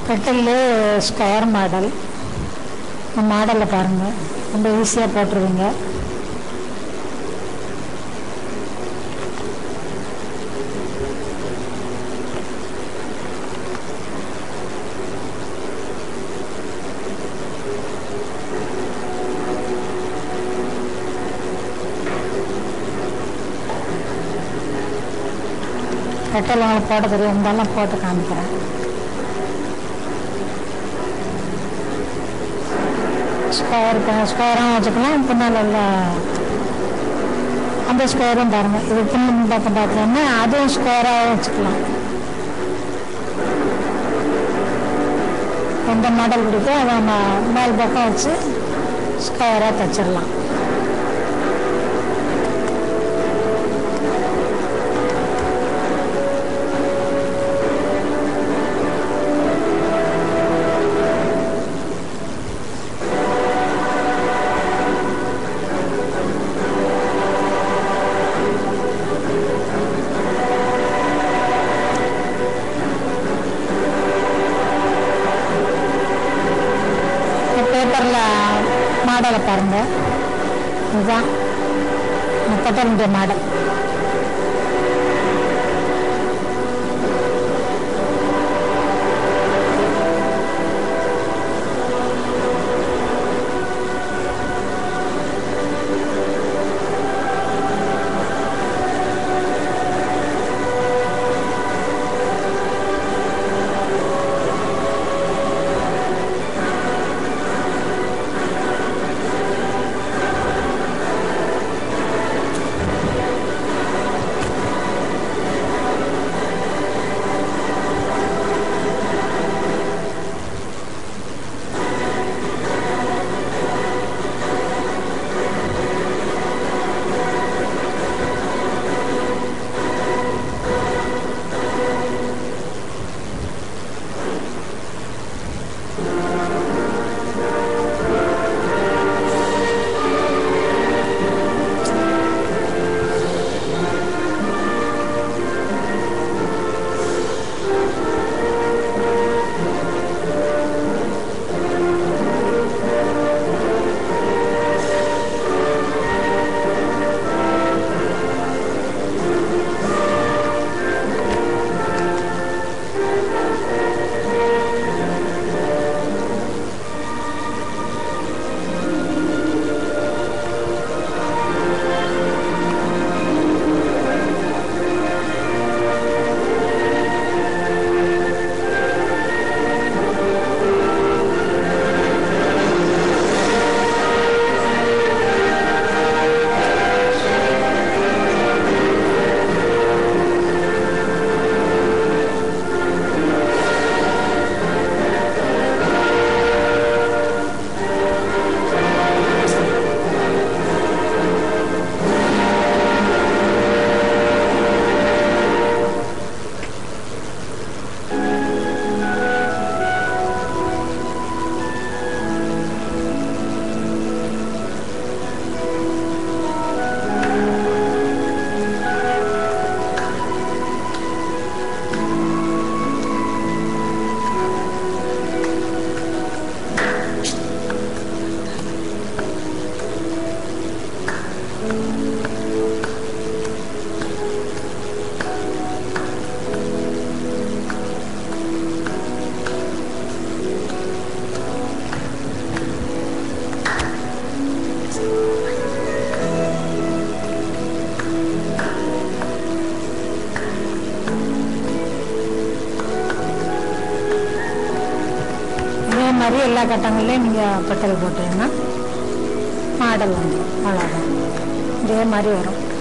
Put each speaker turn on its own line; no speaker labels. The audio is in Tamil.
கட்டில் ஸ்கொயர் மாடல் இந்த மாடலை பாருங்கள் ரொம்ப ஈஸியாக போட்டுருவீங்க கட்டில் உங்களுக்கு போட தெரியும் இருந்தாலும் போட்டு காமிக்கிறேன் ஸ்கொயர் ஸ்கொயராகவும் வச்சுக்கலாம் பின்னால் உள்ள அந்த ஸ்கொயரும் பாருங்கள் இது பின்னு பக்கம் பார்த்தோம்னா அதுவும் ஸ்கொயராகவும் வச்சுக்கலாம் எந்த மாடல் பிடிக்கோ அதை நம்ம மேல் பக்கம் வச்சு ஸ்கொயராக தைச்சிடலாம் பேப்பரில் மாடலை பாருங்க இதுதான் முப்பத்தொன்று மாடல் இதே மாதிரி எல்லா கட்டங்கள்லையும் நீங்கள் பட்டல் போட்டீங்கன்னா மாடல் வந்துடும் அவ்வளோதான் இதே மாதிரி வரும்